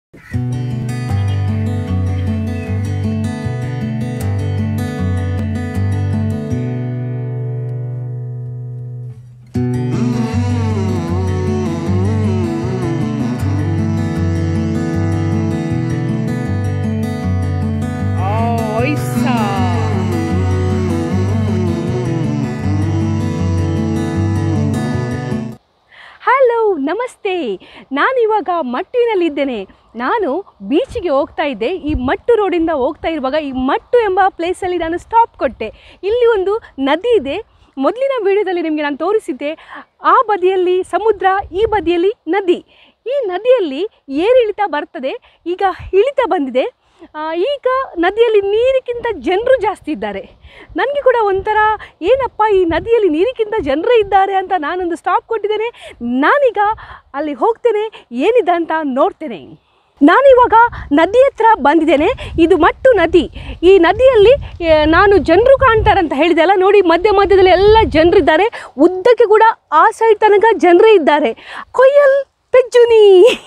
Hello ನಮಸ್ತೆ ನಾನಿವಾಗ ಮಟ್ಟುವಿನಲ್ಲಿದ್ದೇನೆ ನಾನು ಬೀಚಿಗೆ ಹೋಗ್ತಾ ಇದ್ದೆ ಈ ಮಟ್ಟು ರೋಡಿಂದ ಹೋಗ್ತಾ ಇರುವಾಗ ಈ ಮಟ್ಟು ಎಂಬ ಪ್ಲೇಸಲ್ಲಿ ನಾನು ಸ್ಟಾಪ್ ಕೊಟ್ಟೆ ಇಲ್ಲಿ ಒಂದು ನದಿ ಇದೆ ಮೊದಲಿನ ವಿಡಿಯೋದಲ್ಲಿ ನಿಮಗೆ ನಾನು ತೋರಿಸಿದ್ದೆ ಆ ಬದಿಯಲ್ಲಿ ಸಮುದ್ರ ಈ ಬದಿಯಲ್ಲಿ ನದಿ ಈ ನದಿಯಲ್ಲಿ ಏರಿಳಿತ ಬರ್ತದೆ ಈಗ ಇಳಿತ ಬಂದಿದೆ ಆ, ಈಗ ನದಿಯಲ್ಲಿ ನೀರಿಗಿಂತ ಜನರು ಜಾಸ್ತಿ ಇದ್ದಾರೆ ನನಗೆ ಕೂಡ ಒಂಥರ ಏನಪ್ಪ ಈ ನದಿಯಲ್ಲಿ ನೀರಿಗಿಂತ ಜನರೇ ಇದ್ದಾರೆ ಅಂತ ನಾನೊಂದು ಸ್ಟಾಪ್ ಕೊಟ್ಟಿದ್ದೇನೆ ನಾನೀಗ ಅಲ್ಲಿ ಹೋಗ್ತೇನೆ ಏನಿದೆ ಅಂತ ನೋಡ್ತೇನೆ ನಾನಿವಾಗ ನದಿ ಹತ್ರ ಬಂದಿದ್ದೇನೆ ಇದು ಮಟ್ಟು ನದಿ ಈ ನದಿಯಲ್ಲಿ ಆ, ನಾನು ಜನರು ಕಾಣ್ತಾರೆ ಅಂತ ಹೇಳಿದೆ ಅಲ್ಲ ನೋಡಿ ಮಧ್ಯ ಮಧ್ಯದಲ್ಲಿ ಎಲ್ಲ ಜನರಿದ್ದಾರೆ ಉದ್ದಕ್ಕೆ ಕೂಡ ಆ ಸೈಡ್ ತನಕ ಜನರೇ ಇದ್ದಾರೆ ಕೊಯ್ಯಲ್ ಪೆಜ್ಜುನಿ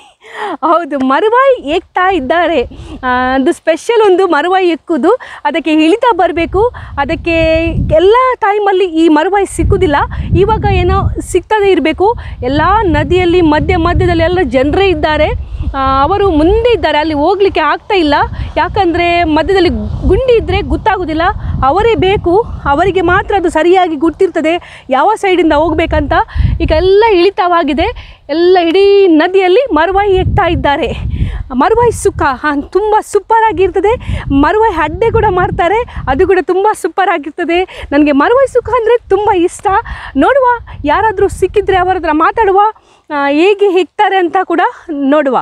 ಹೌದು ಮರುವಾಯಿ ಏಕ್ತಾ ಇದ್ದಾರೆ ಆ, ಒಂದು ಸ್ಪೆಷಲ್ ಒಂದು ಮರುವಾಯಿ ಎಕ್ಕುದು ಅದಕ್ಕೆ ಇಳಿತಾ ಬರಬೇಕು ಅದಕ್ಕೆ ಎಲ್ಲ ಟೈಮಲ್ಲಿ ಈ ಮರುವಾಯಿ ಸಿಕ್ಕುವುದಿಲ್ಲ ಇವಾಗ ಏನೋ ಸಿಗ್ತದೆ ಇರಬೇಕು ಎಲ್ಲ ನದಿಯಲ್ಲಿ ಮಧ್ಯ ಮಧ್ಯದಲ್ಲಿ ಎಲ್ಲ ಜನರೇ ಇದ್ದಾರೆ ಆ, ಅವರು ಮುಂದೆ ಇದ್ದಾರೆ ಅಲ್ಲಿ ಹೋಗಲಿಕ್ಕೆ ಆಗ್ತಾ ಇಲ್ಲ ಯಾಕಂದರೆ ಮಧ್ಯದಲ್ಲಿ ಗುಂಡಿ ಇದ್ದರೆ ಗೊತ್ತಾಗೋದಿಲ್ಲ ಅವರೇ ಬೇಕು ಅವರಿಗೆ ಮಾತ್ರ ಅದು ಸರಿಯಾಗಿ ಗೊತ್ತಿರ್ತದೆ ಯಾವ ಸೈಡಿಂದ ಹೋಗ್ಬೇಕಂತ ಈಗ ಎಲ್ಲ ಇಳಿತವಾಗಿದೆ ಎಲ್ಲ ಇಡೀ ನದಿಯಲ್ಲಿ ಮರುವಾಯಿ ಎಕ್ತಾ ಇದ್ದಾರೆ ಮರುವಾಯಿ ಸುಖ ಹಾಂ ತುಂಬ ಸೂಪರ್ ಆಗಿರ್ತದೆ ಮರುವಾಯಿ ಅಡ್ಡೆ ಕೂಡ ಮಾಡ್ತಾರೆ ಅದು ಕೂಡ ತುಂಬ ಸೂಪರ್ ಆಗಿರ್ತದೆ ನನಗೆ ಮರುವಾಯಿ ಸುಖ ಅಂದರೆ ತುಂಬ ಇಷ್ಟ ನೋಡುವ ಯಾರಾದರೂ ಸಿಕ್ಕಿದ್ರೆ ಅವರ ಹತ್ರ ಮಾತಾಡುವ ಆ, ಹೇಗೆ ಹೆಕ್ತಾರೆ ಅಂತ ಕೂಡ ನೋಡುವ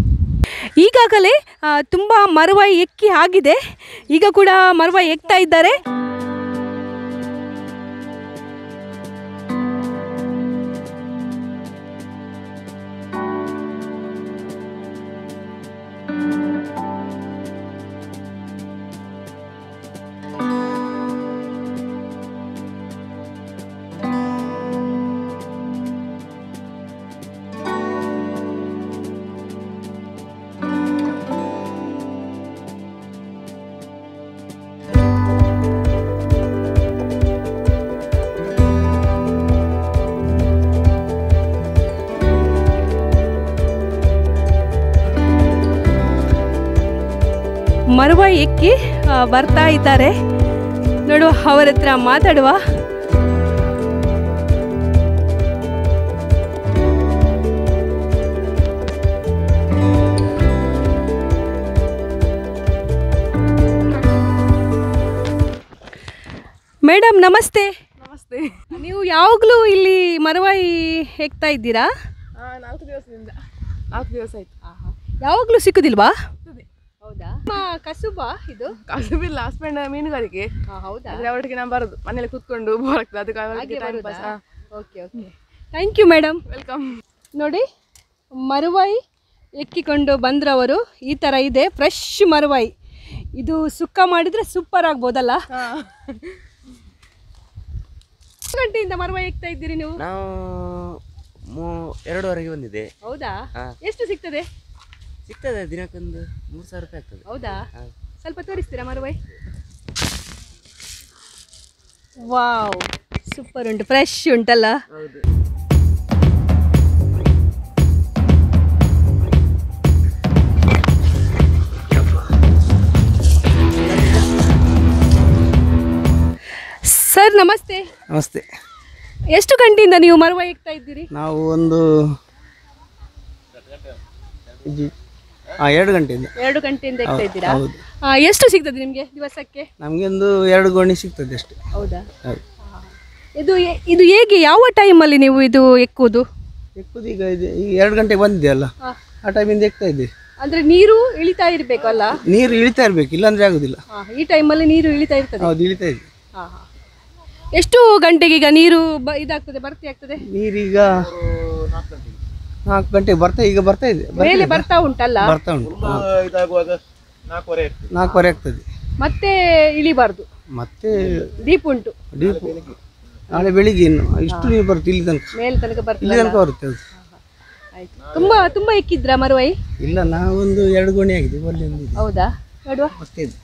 ಈಗಾಗಲೇ ಆ, ತುಂಬ ಮರುವಾಯಿ ಎಕ್ಕಿ ಆಗಿದೆ ಈಗ ಕೂಡ ಮರುವಾಯಿ ಎಕ್ತಾ ಇದ್ದಾರೆ ಮರುವಾಯಿ ಎಕ್ಕಿ ಆ, ಬರ್ತಾ ಇದ್ದಾರೆ ನೋಡುವ ಅವರ ಹತ್ರ ಮಾತಾಡುವ ಮೇಡಮ್ ನಮಸ್ತೆ ನಮಸ್ತೆ ನೀವು ಯಾವಾಗಲೂ ಇಲ್ಲಿ ಮರುವಾಯಿ ಹೆಕ್ತಾ ಇದ್ದೀರಾ ಆ, ನಾಲ್ಕು ದಿವಸದಿಂದ ನಾಲ್ಕು ದಿವಸ ಆಯ್ತು ಯಾವಾಗಲೂ ಸಿಕ್ಕುದಿಲ್ವಾ ಹೌದಾ ಕಸುಬಾ ಇದು ಕಸುಬಿಲ್ಲ ಹಸ್ಬೆಂಡ್ ಮೀನುಗಾರಿಕೆ ಹೌದಾ ಅದ್ರ ಅವರಿಗೆ ನಾನು ಬರೋದು ಮನೇಲಿ ಕೂತ್ಕೊಂಡು ಬೋರ್ ಆಗ್ತದೆ ಅದಕ್ಕೆ ಅವರಿಗೆ time pass okay okay thank you madam welcome ನೋಡಿ ಮರುವಾಯಿ ಎಕ್ಕಿಕೊಂಡು ಬಂದ್ರವರು ಈ ಥರ ಇದೆ ಫ್ರೆಶ್ ಮರುವಾಯಿ ಇದು ಸುಕ್ಕ ಮಾಡಿದರೆ ಸೂಪರ್ ಆಗ್ಬೋದಲ್ಲ ಎಷ್ಟು ಗಂಟೆಯಿಂದ ಮರುವಾಯಿ ಎಕ್ತಾ ಇದ್ದೀರಿ ನೀವು ನಾವು ಮೂ ಎರಡೂವರೆಗೆ ಬಂದಿದೆ ಹೌದಾ ಹಾ. ಎಷ್ಟು ಸಿಗ್ತದೆ ಸಿಗ್ತದೆ ದಿನಕ್ಕೊಂದು ಮೂರು ಸಾವಿರ ರೂಪಾಯಿ ಆಗ್ತದೆ ಹೌದಾ ಹಾ. ಸ್ವಲ್ಪ ತೋರಿಸ್ತೀರಾ ಮರುವಾಯಿ ವಾವ್ ಸೂಪರ್ ಉಂಟು ಫ್ರೆಶ್ ಉಂಟಲ್ಲ ಹೌದು ಸರ್ ನಮಸ್ತೆ ನಮಸ್ತೆ ಎಷ್ಟು ಗಂಟೆಯಿಂದ ನೀವು ಮರುವಾಯಿ ಎಕ್ತಾ ಇದ್ದೀರಿ ನಾವು ಒಂದು ಜಿ- ಆ, ಎರಡು ಗಂಟೆಯಿಂದ ಎರಡು ಗಂಟೆಯಿಂದ ಎಕ್ತಾ ಇದ್ದೀರಾ ಹೌದು ಆ, ಎಷ್ಟು ಸಿಗ್ತದೆ ನಿಮಗೆ ದಿವಸಕ್ಕೆ ನಮಗೆ ಒಂದು ಎರಡು ಗೋಣಿ ಸಿಗ್ತದೆ ಅಷ್ಟೇ ಹೌದಾ ಹೌದು ಇದು ಎ- ಇದು ಹೇಗೆ ಯಾವ ಟೈಮಲ್ಲಿ ನೀವು ಇದು ಎಕ್ಕುವುದು ಎಕ್ಕುದು ಈಗ ಇದೆ ಈಗ ಎರಡು ಗಂಟೆಗೆ ಬಂದಿದೆಯಲ್ಲ ಹಾ. ಆ ಟೈಮಿಂದ ಎಕ್ತಾ ಇದ್ದೆ ಅಂದ್ರೆ ನೀರು ಇಳಿತಾ ಇರಬೇಕು ಅಲ್ಲ ನೀರು ಇಳಿತಾ ಇರಬೇಕು ಇಲ್ಲಾಂದ್ರೆ ಆಗುದಿಲ್ಲ ಆ, ಈ ಟೈಮಲ್ಲಿ ನೀರು ಇಳಿತಾ ಇರ್ತದೆ ಹೌದು ಇಳಿತಾ ಇದೆ ಆ, ಆ. ಎಷ್ಟು ಗಂಟೆಗೆ ಈಗ ನೀರು ಬ- ಇದಾಗ್ತದೆ ಭರ್ತಿ ಆಗ್ತದೆ ನೀರೀಗ ನಾಲ್ಕು ಗಂಟೆಗೆ ಬರ್ತಾ ಈಗ ಬರ್ತಾ ಇದೆ ಬರ್ತಾ ಮೇಲೆ ಇದೆ. ಬರ್ತಾ ಉಂಟಲ್ಲ ಬರ್ತಾ ಉಂಟು ನಾಲ್ಕುವರೆ ಆಗ್ತದೆ ಮತ್ತೆ ಇಳಿಬಾರ್ದು ಮತ್ತೆ ದೀಪ ಉಂಟು ಡೀಪ್ ನಾಳೆ ಬೆಳಿಗ್ಗೆ ಇನ್ನು ಇಷ್ಟು ನೀರು ಬರುತ್ತೆ ಇಲ್ಲಿ ತನಕ ಮೇಲೆ ತನಕ ಇಲ್ಲಿ ಬರ್ತದೆ ತನಕ ಬರುತ್ತೆ ಅದು ಆಯ್ತು ತುಂಬಾ ತುಂಬಾ ಎಕ್ಕಿದ್ರಾ ಮರುವೈ ಇಲ್ಲ ನಾವೊಂದು ಎರಡು ಗೋಣಿ ಆಗಿದೆ ಅಲ್ಲಿ ಒಂದು ಇದೆ ಹೌದಾ ನೋಡುವ ಮತ್ತೆ ಇದೆ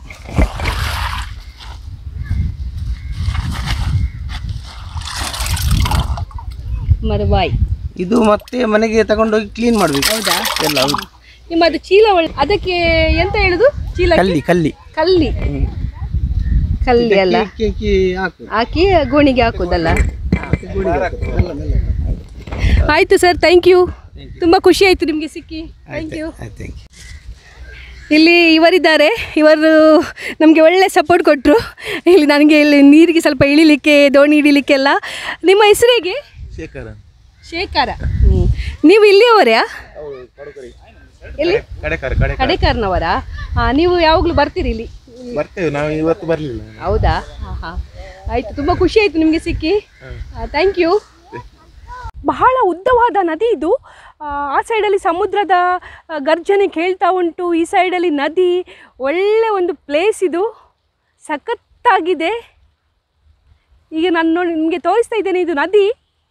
ಮರುವಾಯಿ ಇದು ಮತ್ತೆ ಮನೆಗೆ ತಗೊಂಡೋಗಿ ಕ್ಲೀನ್ ಮಾಡ್ಬೇಕು ಹೌದಾ ಎಲ್ಲ ಹೌದು ನಿಮ್ಮದು ಚೀಲ ಒಳ್ಳೆ ಅದಕ್ಕೆ ಎಂತ ಹೇಳುದು ಚೀಲ ಕಲ್ಲಿ ಕಲ್ಲಿ ಕಲ್ಲಿ ಕಲ್ಲಿ ಅಲ್ಲ ಕಿ ಕಿ ಹಾಕು ಹಾಕಿ ಗೋಣಿಗೆ ಹಾಕೋದಲ್ಲ ಗೋಣಿಗೆ ಹಾಕು. ಮೆಲ್ಲ, ಮೆಲ್ಲ. ಆಯ್ತು ಸರ್ ಥ್ಯಾಂಕ್ ಯು ತುಂಬಾ ಖುಷಿ ಆಯ್ತು ನಿಮಗೆ ಸಿಕ್ಕಿ ಥ್ಯಾಂಕ್ ಯು ಆಯ್ತು ಥ್ಯಾಂಕ್ ಯು ಇಲ್ಲಿ ಇವರಿದ್ದಾರೆ ಇವರು ನಮಗೆ ಒಳ್ಳೆ ಸಪೋರ್ಟ್ ಕೊಟ್ಟರು ಇಲ್ಲಿ ನನಗೆ ಇಲ್ಲಿ ನೀರಿಗೆ ಸ್ವಲ್ಪ ಇಳಿಲಿಕ್ಕೆ ದೋಣಿ ಹಿಡಿಲಿಕ್ಕೆಲ್ಲ ನಿಮ್ಮ ಹೆಸರು ಹೇಗೆ ಶೇಖರ ಶೇಖರ ನೀವು ಇಲ್ಲಿಯವರೇ ಎಲ್ಲಿ ಕಡೆಕಾರ ಕಡೆ ಕಡೆಕಾರ್ನವರಾ ಹಾಂ ನೀವು ಯಾವಾಗಲೂ ಬರ್ತೀರಿ ಇಲ್ಲಿ ಬರ್ತೇವೆ ನಾವು ಇವತ್ತು ಬರಲಿಲ್ಲ ಹೌದಾ ಹಾಂ ಹಾಂ ಆಯಿತು ತುಂಬ ಖುಷಿ ಆಯಿತು ನಿಮಗೆ ಸಿಕ್ಕಿ ಥ್ಯಾಂಕ್ ಯು ಬಹಳ ಉದ್ದವಾದ ನದಿ ಇದು ಆ, ಆ ಸೈಡಲ್ಲಿ ಸಮುದ್ರದ ಆ, ಗರ್ಜನೆ ಕೇಳ್ತಾ ಉಂಟು ಈ ಸೈಡಲ್ಲಿ ನದಿ ಒಳ್ಳೆ ಒಂದು ಪ್ಲೇಸ್ ಇದು ಸಖತ್ತಾಗಿದೆ ಈಗ ನಾನು ನೋಡಿ ನಿಮಗೆ ತೋರಿಸ್ತಾ ಇದ್ದೇನೆ ಇದು ನದಿ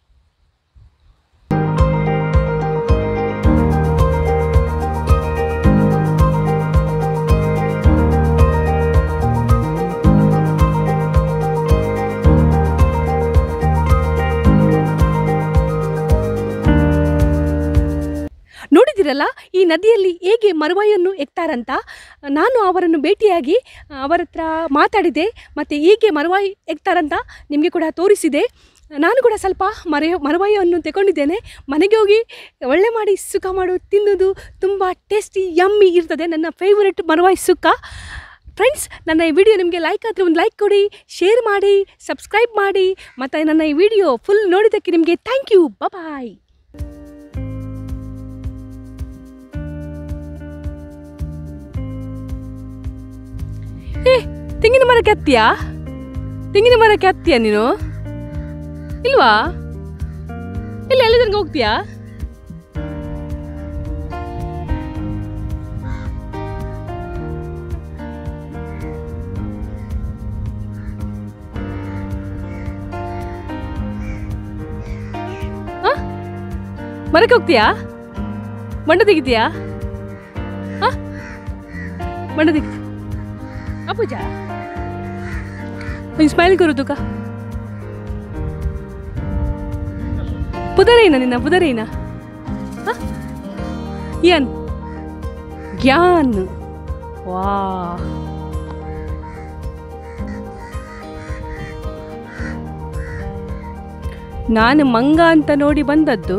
ನೋಡಿದಿರಲ್ಲ ಈ ನದಿಯಲ್ಲಿ ಹೇಗೆ ಮರುವಾಯನ್ನು ಎಕ್ತಾರಂತ ನಾನು ಅವರನ್ನು ಭೇಟಿಯಾಗಿ ಅವರ ಹತ್ರ ಮಾತಾಡಿದೆ ಮತ್ತು ಹೀಗೆ ಮರುವಾಯಿ ಎಕ್ತಾರಂತ ನಿಮಗೆ ಕೂಡ ತೋರಿಸಿದೆ ನಾನು ಕೂಡ ಸ್ವಲ್ಪ ಮರ ಮರವಾಯಿಯನ್ನು ತಗೊಂಡಿದ್ದೇನೆ ಮನೆಗೆ ಹೋಗಿ ಒಳ್ಳೆ ಮಾಡಿ ಸುಖ ಮಾಡು ತಿನ್ನೋದು ತುಂಬ ಟೇಸ್ಟಿ ಯಮ್ಮಿ ಇರ್ತದೆ ನನ್ನ ಫೇವರೆಟ್ ಮರವಾಯಿ ಸುಕ್ಕ ಫ್ರೆಂಡ್ಸ್ ನನ್ನ ಈ ವಿಡಿಯೋ ನಿಮಗೆ ಲೈಕ್ ಆದರೆ ಒಂದು ಲೈಕ್ ಕೊಡಿ ಶೇರ್ ಮಾಡಿ ಸಬ್ಸ್ಕ್ರೈಬ್ ಮಾಡಿ ಮತ್ತು ನನ್ನ ಈ ವಿಡಿಯೋ ಫುಲ್ ನೋಡಿದ್ದಕ್ಕೆ ನಿಮಗೆ ಥ್ಯಾಂಕ್ ಯು ಬಾಯ್ ಏ ತೆಂಗಿನ ಮರಕ್ಕೆ ಹತ್ತಿಯಾ ತೆಂಗಿನ ಮರಕ್ಕೆ ಹತ್ತಿಯಾ ನೀನು ಇಲ್ವಾ ಇಲ್ಲ ಎಲ್ಲಿ ತನಕ ಹೋಗ್ತೀಯಾ ಆ? ಮರಕ್ಕೆ ಹೋಗ್ತೀಯಾ ಮಂಡ ತೆಗಿತೀಯಾ ಆ? ಮಂಡ ತೆಗಿತೀಯ ಅಪ್ಪುಜ ಒಂದು ಸ್ಮೈಲ್ करू तुका पुदर आहे ना निना पुदर आहे ना हा? यान ज्ञान ವಾ ನಾನು ಮಂಗ ಅಂತ ನೋಡಿ ಬಂದದ್ದು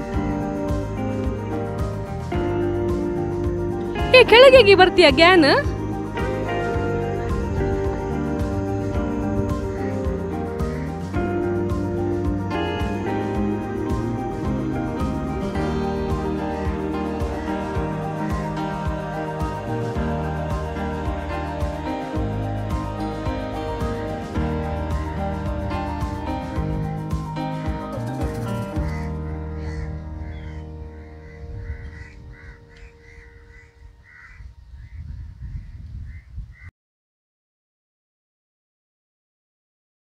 ಏ ಕೆಳಗೆ ಬರ್ತೀಯ ಗ್ಯಾನ್